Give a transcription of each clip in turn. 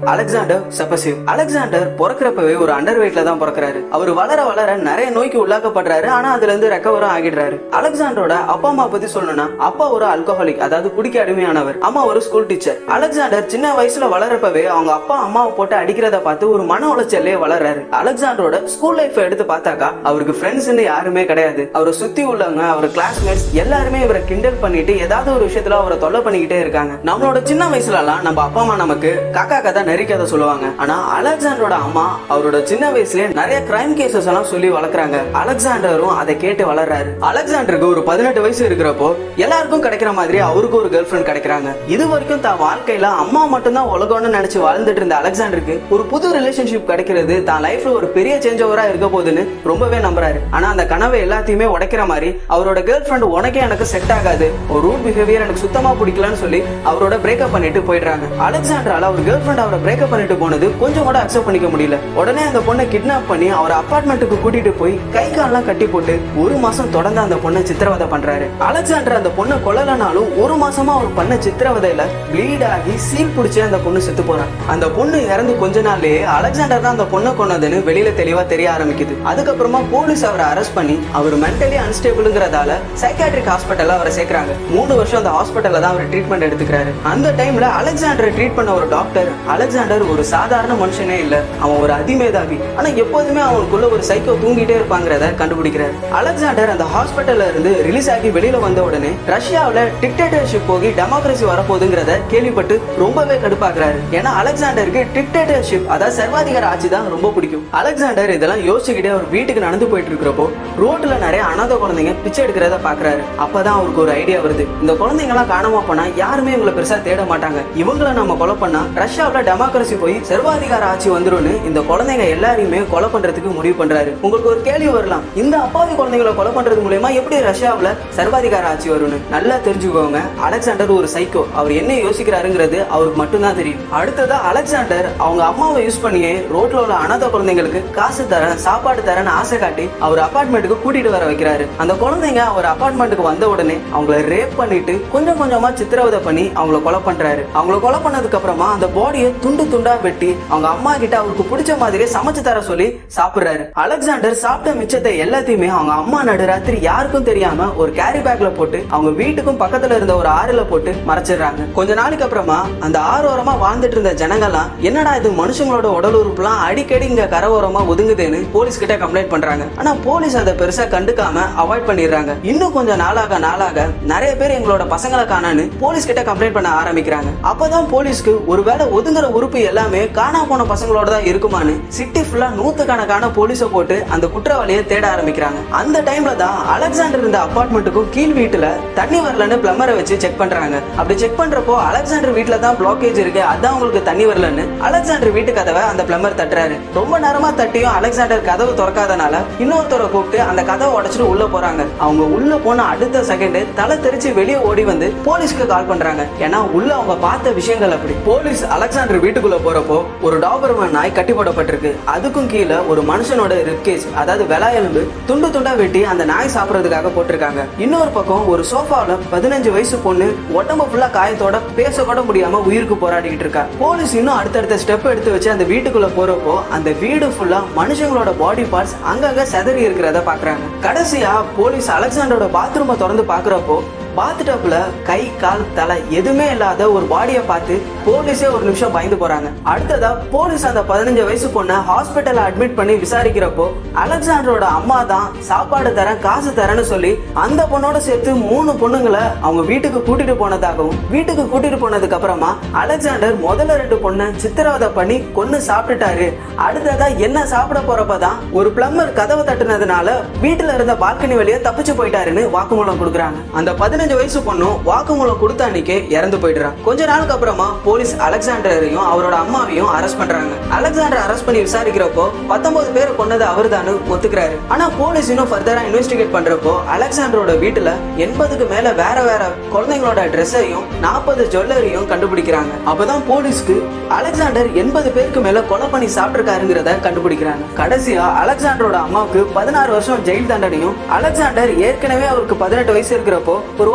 Alexander செப்பசிவ் Alexander பிறக்கிறப்பவே ஒரு under வெயிட்ல தான் பிறக்கிறாரு அவர் வளர வளர நிறைய நோய்க்கு உள்ளாக்கப்படுறாரு ஆனா அதுல இருந்து ரெக்கவரும் ஆகிடுறாரு அலெக்சாண்டரோட அப்பா அம்மா பத்தி சொல்லணும்னா அப்பா ஒரு அல்கோஹாலிக் அதாவது குடிக்க அடிமையானவர் அம்மா ஒரு ஸ்கூல் டீச்சர் அலெக்சாண்டர் சின்ன வயசுல வளரப்பவே அவங்க அப்பா அம்மாவை போட்டு அடிக்கிறத பார்த்து ஒரு மன உளைச்சல்லே வளர்றாரு அலெக்சாண்டரோட ஸ்கூல் லைஃப் எடுத்து பார்த்தாக்கா அவருக்கு ஃப்ரெண்ட்ஸ் யாருமே கிடையாது அவரை சுத்தி உள்ளவங்க அவர் கிளாஸ்மேட்ஸ் எல்லாருமே இவரை கிண்டல் பண்ணிட்டு ஏதாவது ஒரு விஷயத்துல அவரை தொல்லை பண்ணிக்கிட்டே இருக்காங்க நம்மளோட சின்ன வயசுலலாம் நம்ம அப்பா அம்மா நமக்கு காக்கா கதை நரி கதை சொல்லுவாங்க ஆனா அலெக்சாண்டரோட அம்மா அவரோட சின்ன வயசுலயே நிறைய கிரைம் கேசஸ் எல்லாம் சொல்லி வளர்க்குறாங்க அலெக்சாண்டரும் அதை கேட்டு வளர்றாரு அலெக்சாண்டருக்கு ஒரு பதினெட்டு வயசு இருக்கிறப்போ எல்லாருக்கும் கிடைக்கிற மாதிரி அவருக்கு ஒரு கேர்ள் ஃபிரெண்ட் கிடைக்கிறாங்க இது வரைக்கும் தான் வாழ்க்கையில அம்மா மட்டும்தான் உலகம்னு நினைச்சு வாழ்ந்துட்டு இருந்த அலெக்சாண்டருக்கு ஒரு புது ரிலேஷன்ஷிப் கிடைக்கிறது தான் லைஃப்ல ஒரு பெரிய சேஞ்ச் ஓவரா இருக்க போகுதுன்னு ரொம்பவே நம்புறாரு ஆனா அந்த கனவை எல்லாத்தையுமே உடைக்கிற மாதிரி அவரோட கேர்ள் ஃபிரெண்ட் உனக்கே எனக்கு செட் ஆகாது ஒரு ரூட் பிஹேவியர் எனக்கு சுத்தமா பிடிக்கலன்னு சொல்லி அவரோட பிரேக்கப் பண்ணிட்டு போயிடுறாங்க அலெக்சாண்டரால அவர் கேர்ள் ஃபிரெண்ட் அவரை பிரேக்கப் பண்ணிட்டு போனது கொஞ்சம் கூட அக்செப்ட் பண்ணிக்க முடியல உடனே அந்த பொண்ணை கிட்னாப் பண்ணி அவர் அபார்ட்மெண்ட்டுக்கு கூட்டிட்டு போய் கை கால்லாம் கட்டி போட்டு ஒரு மாசம் தொடர்ந்து அந்த பொண்ணை சித்திரவதை பண்றாரு அலெக்சாண்டர் அந்த பொண்ணை கொல்லலனாலும் ஒரு மாசமா அவர் பண்ண சித்திரவதையில ப்ளீட் ஆகி சீல் பிடிச்சி அந்த பொண்ணு செத்து போறான் அந்த பொண்ணு இறந்து கொஞ்ச நாள்லயே அலெக்சாண்டர் தான் அந்த பொண்ணை கொன்னதுன்னு வெளியில தெளிவா தெரிய ஆரம்பிக்குது அதுக்கப்புறமா போலீஸ் அவரை அரெஸ்ட் பண்ணி அவர் மென்டலி அன்ஸ்டேபிள்ங்கிறதால சைக்காட்ரிக் ஹாஸ்பிட்டல்ல அவரை சேர்க்கறாங்க மூணு வருஷம் அந்த ஹாஸ்பிட்டல்ல தான் அவர் ட்ரீட்மெண்ட் எடுத்துக்கிறாரு அந்த டைம்ல அலெக்சாண்டரை ட்ரீட் பண்ண ஒரு டாக்டர் அலெக்சாண்டர் ஒரு சாதாரண மனுஷனே இல்ல அவன் ஒரு அதிமேதாவி ஆனா எப்போதுமே அவனுக்குள்ள ஒரு சைக்கோ தூங்கிட்டே இருப்பாங்கிறத கண்டுபிடிக்கிறாரு அலெக்சாண்டர் அந்த ஹாஸ்பிட்டல்ல இருந்து ரிலீஸ் ஆகி வெளியில வந்த உடனே ரஷ்யாவுல டிக்டேட்டர்ஷிப் போகி டெமோக்ரஸி வரப்போகுதுங்கிறத கேள்விப்பட்டு ரொம்பவே கடுப்பாக்குறாரு ஏன்னா அலெக்சாண்டருக்கு டிக்டேட்டர்ஷிப் அதாவது சர்வாதிகார ஆட்சி தான் ரொம்ப பிடிக்கும் அலெக்சாண்டர் இதெல்லாம் யோசிச்சுக்கிட்டே அவர் வீட்டுக்கு நடந்து போயிட்டு இருக்கிறப்போ ரோட்ல நிறைய அனாதை குழந்தைங்க பிச்சை எடுக்கிறத பாக்குறாரு அப்பதான் அவருக்கு ஒரு ஐடியா வருது இந்த குழந்தைங்க எல்லாம் காணாம போனா யாருமே இவங்களை பெருசா தேட மாட்டாங்க இவங்கள நம்ம கொலை பண்ணா ரஷ்யாவுல டெமோக்ரஸி போய் சர்வாதிகார ஆட்சி வந்துரும்னு இந்த குழந்தைங்க எல்லாரையுமே கொலை பண்றதுக்கு முடிவு பண்றாரு உங்களுக்கு ஒரு கேள்வி வரலாம் இந்த அப்பாவி குழந்தைங்களை கொலை பண்றது மூலயமா எப்படி ரஷ்யாவுல சர்வாதிகார ஆட்சி வரும்னு நல்லா தெரிஞ்சுக்கோங்க அலெக்சாண்டர் ஒரு சைக்கோ அவர் என்ன யோசிக்கிறாருங்கிறது அவருக்கு மட்டும்தான் தெரியும் அடுத்ததா அலெக்சாண்டர் அவங்க அம்மாவை யூஸ் பண்ணியே ரோட்ல உள்ள அனாதை குழந்தைங்களுக்கு காசு தரேன் சாப்பாடு தரேன்னு ஆசை காட்டி அவர் அபார்ட்மெண்ட்டுக்கு கூட்டிட்டு வர வைக்கிறாரு அந்த குழந்தைங்க அவர் அபார்ட்மெண்ட்டுக்கு வந்த உடனே அவங்கள ரேப் பண்ணிட்டு கொஞ்சம் கொஞ்சமா சித்திரவதை பண்ணி அவங்கள கொலை பண்றாரு அவங்கள கொலை பண்ணதுக்கு அப்புறமா அந்த பாடியை துண்டு துண்டா வெட்டி அவங்க அம்மா கிட்ட அவருக்கு பிடிச்ச மாதிரியே சமைச்சு தர சொல்லி சாப்பிடுறாரு அலெக்சாண்டர் சாப்பிட்ட மிச்சத்தை எல்லாத்தையுமே அவங்க அம்மா நடுராத்திரி யாருக்கும் தெரியாம ஒரு கேரி பேக்ல போட்டு அவங்க வீட்டுக்கும் பக்கத்துல இருந்த ஒரு ஆறுல போட்டு மறைச்சிடுறாங்க கொஞ்ச நாளைக்கு அப்புறமா அந்த ஆரோரமா வாழ்ந்துட்டு இருந்த ஜனங்கள்லாம் என்னடா இது மனுஷங்களோட உடல் உறுப்புலாம் அடிக்கடி இங்க கரவோரமா ஒதுங்குதுன்னு போலீஸ் கிட்ட கம்ப்ளைண்ட் பண்றாங்க ஆனா போலீஸ் அதை பெருசா கண்டுக்காம அவாய்ட் பண்ணிடுறாங்க இன்னும் கொஞ்சம் நாளாக நாளாக நிறைய பேர் எங்களோட பசங்களை காணான்னு போலீஸ் கிட்ட கம்ப்ளைண்ட் பண்ண ஆரம்பிக்கிறாங்க அப்பதான் போலீஸ்க்கு ஒருவேளை ஒதுங்குற உறுப்பு எல்லாமே காணா போன பசங்களோட தான் இருக்குமான்னு சிட்டி ஃபுல்லா நூத்துக்கணக்கான போலீஸை போட்டு அந்த குற்றவாளியை தேட ஆரம்பிக்கிறாங்க அந்த டைம்ல தான் அலெக்சாண்டர் இருந்த அபார்ட்மெண்ட்டுக்கும் கீழ் வீட்டுல தண்ணி வரலன்னு பிளம்பரை வச்சு செக் பண்றாங்க அப்படி செக் பண்றப்போ அலெக்சாண்டர் வீட்டுல தான் பிளாக்கேஜ் இருக்கு அதான் உங்களுக்கு தண்ணி வரலன்னு அலெக்சாண்டர் வீட்டு கதவை அந்த பிளம்பர் தட்டுறாரு ரொம்ப நேரமா தட்டியும் அலெக்சாண்டர் கதவு திறக்காதனால இன்னொருத்தரை கூப்பிட்டு அந்த கதவை உடைச்சிட்டு உள்ள போறாங்க அவங்க உள்ள போன அடுத்த செகண்ட் தலை தெரிச்சு வெளியே ஓடி வந்து போலீஸ்க்கு கால் பண்றாங்க ஏன்னா உள்ள அவங்க பார்த்த விஷயங்கள் அப்படி போலீஸ் அலெக்சாண்டர் வீட்டுக்குள்ள போறப்போ ஒரு டாபர்மன் நாய் கட்டி போடப்பட்டிருக்கு அதுக்கும் கீழே ஒரு மனுஷனோட ரிப்கேஜ் அதாவது வெலா எலும்பு துண்டு துண்டா வெட்டி அந்த நாய் சாப்பிடுறதுக்காக போட்டிருக்காங்க இன்னொரு பக்கம் ஒரு சோஃபாவில் பதினஞ்சு வயசு பொண்ணு உடம்பு ஃபுல்லா காயத்தோட பேச கூட முடியாம உயிருக்கு போராடிக்கிட்டு இருக்கா போலீஸ் இன்னும் அடுத்தடுத்த ஸ்டெப் எடுத்து வச்சு அந்த வீட்டுக்குள்ள போறப்போ அந்த வீடு ஃபுல்லா மனுஷங்களோட பாடி பார்ட்ஸ் அங்கங்க செதறி இருக்கிறத பாக்குறாங்க கடைசியா போலீஸ் அலெக்சாண்டரோட பாத்ரூமை திறந்து பாக்குறப்போ பாத்டப்ல கை கால் தலை எதுவுமே இல்லாத ஒரு பாடியை பார்த்து போலீஸே ஒரு நிமிஷம் பயந்து போறாங்க அடுத்ததா போலீஸ் அந்த பதினஞ்சு வயசு பொண்ணை ஹாஸ்பிட்டல்ல அட்மிட் பண்ணி விசாரிக்கிறப்போ அலெக்சாண்டரோட அம்மா தான் சாப்பாடு தரேன் காசு தரேன்னு சொல்லி அந்த பொண்ணோட சேர்த்து மூணு பொண்ணுங்களை அவங்க வீட்டுக்கு கூட்டிட்டு போனதாகவும் வீட்டுக்கு கூட்டிட்டு போனதுக்கு அப்புறமா அலெக்சாண்டர் முதல்ல ரெண்டு பொண்ணை சித்திரவதை பண்ணி கொன்னு சாப்பிட்டுட்டாரு அடுத்ததா என்ன சாப்பிட போறப்பதான் ஒரு பிளம்பர் கதவை தட்டுனதுனால வீட்டுல இருந்த பால்கனி வழியா தப்பிச்சு போயிட்டாருன்னு வாக்குமூலம் கொடுக்குறாங்க அந்த பதினஞ்சு வயசு பொண்ணும் வாக்குமூலம் கொடுத்த அன்னைக்கே இறந்து போயிடுறான் கொஞ்ச நாளுக்கு அப்புறமா போலீஸ் அலெக்சாண்டரையும் அவரோட அம்மாவையும் அரெஸ்ட் பண்றாங்க அலெக்சாண்டர் அரெஸ்ட் பண்ணி விசாரிக்கிறப்போ பத்தொன்பது பேரை கொன்னது அவர்தான் ஒத்துக்கிறாரு ஆனா போலீஸ் இன்னும் ஃபர்தரா இன்வெஸ்டிகேட் பண்றப்போ அலெக்சாண்டரோட வீட்டுல எண்பதுக்கு மேல வேற வேற குழந்தைங்களோட ட்ரெஸ்ஸையும் நாற்பது ஜுவல்லரியும் கண்டுபிடிக்கிறாங்க அப்பதான் போலீஸ்க்கு அலெக்சாண்டர் எண்பது பேருக்கு மேல கொலை பண்ணி சாப்பிட்டிருக்காருங்கிறத கண்டுபிடிக்கிறாங்க கடைசியா அலெக்சாண்டரோட அம்மாவுக்கு பதினாறு வருஷம் ஜெயில் தண்டனையும் அலெக்சாண்டர் ஏற்கனவே அவருக்கு பதினெட்டு வயசு இருக்கிறப்போ ஒரு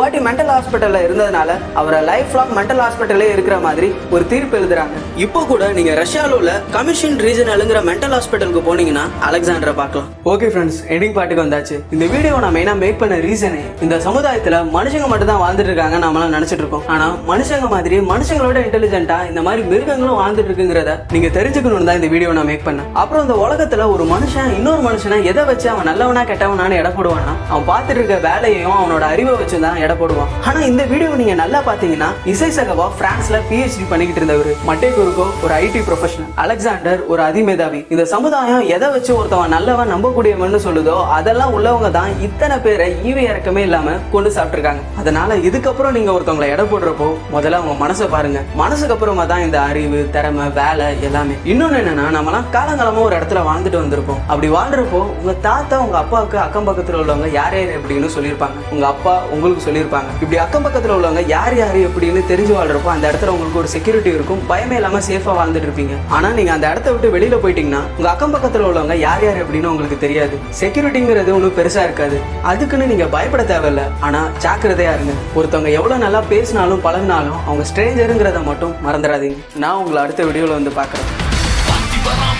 வாட்டி மென்டல் ஹாஸ்பிட்டல்ல இருந்ததுனால அவரை லைஃப் லாங் மென்டல் ஹாஸ்பிட்டல்லே இருக்கிற மாதிரி ஒரு தீர்ப்பு எழுதுறாங்க இப்போ கூட நீங்க ரஷ்யால உள்ள கமிஷன் ரீஜனலுங்கிற மென்டல் ஹாஸ்பிட்டலுக்கு போனீங்கன்னா அலெக்சாண்டரை பார்க்கலாம் ஓகே ஃப்ரெண்ட்ஸ் எண்டிங் பாட்டுக்கு வந்தாச்சு இந்த வீடியோ நான் மெயினா மேக் பண்ண ரீசனே இந்த சமுதாயத்துல மனுஷங்க மட்டும் தான் வாழ்ந்துட்டு இருக்காங்க நாமெல்லாம் நினைச்சிட்டு இருக்கோம் ஆனா மனுஷங்க மாதிரி மனுஷங்களோட இன்டெலிஜென்ட்டா இந்த மாதிரி மிருகங்களும் வாழ்ந்துட்டு இருக்குங்கிறத நீங்க தெரிஞ்சுக்கணும்னு தான் இந்த வீடியோ நான் மேக் பண்ணேன் அப்புறம் இந்த உலகத்துல ஒரு மனுஷன் இன்னொரு மனுஷனை எதை வச்சு அவன் நல்லவனா கெட்டவனான்னு எடை போடுவான்னா அவன் பார்த்துட்டு இருக்க வேலையையும் அவனோட அறிவை வச்சு தான் எடை போடுவான் ஆனா இந்த வீடியோ நீங்க நல்லா பாத்தீங்கன்னா இசை சகவா பிரான்ஸ்ல பிஹெச்டி பண்ணிக்கிட்டு இருந்தவர் மட்டே குருக்கோ ஒரு ஐடி ப்ரொஃபஷனல் அலெக்சாண்டர் ஒரு அதிமேதாவி இந்த சமுதாயம் எதை வச்சு ஒருத்தவன் நல்லவன் நம்பக்கூடியவன்னு சொல்லுதோ அதெல்லாம் உள்ளவங்க தான் இத்தனை பேரை ஈவு இறக்கமே இல்லாம கொண்டு சாப்பிட்டுருக்காங்க அதனால இதுக்கப்புறம் நீங்க ஒருத்தவங்களை எடை போடுறப்போ முதல்ல அவங்க மனசை பாருங்க மனசுக்கு அப்புறமா தான் இந்த அறிவு திறமை வேலை எல்லாமே இன்னொன்னு என்னன்னா நம்மலாம் காலங்காலமா ஒரு இடத்துல வாழ்ந்துட்டு வந்திருப்போம் அப்படி வாழ்றப்போ உங்க தாத்தா உங்க அப்பாவுக்கு அக்கம் பக்கத்துல உள்ளவங்க யார் யார் எப்படின்னு சொல்லியிருப்பாங்க உங்க அப்பா உங்களுக்கு சொல்லியிருப்பாங்க இப்படி அக்கம் பக்கத்துல உள்ளவங்க யார் யார் எப்படின்னு தெரிஞ்சு வாழ்றப்போ அந்த இடத்துல உங்களுக்கு ஒரு செக்யூரிட்டி இருக்கும் பயமே இல்லாம சேஃபா வாழ்ந்துட்டு இருப்பீங்க ஆனா நீங்க அந்த இடத்த விட்டு வெளியில போயிட்டீங்கன்னா உங்க அக்கம் பக்கத்துல உள்ளவங்க யார் யார் எப்படின்னு உங்களுக்கு தெரியாது செக்யூரிட்டிங்கிறது ஒன்றும் பெருசா இருக்காது அதுக்குன்னு நீங்க பயப்பட தேவையில்ல ஆனா ஜாக்கிரதையா இருங்க ஒருத்தவங்க எவ்வளவு நல்லா பேசினாலும் பழகினாலும் அவங்க ஸ்ட்ரேஞ்சருங்கிறத மட்டும் மறந்துடாதீங்க நான் உங்களை அடுத்த வீடியோல வந்து பார்க்குறேன்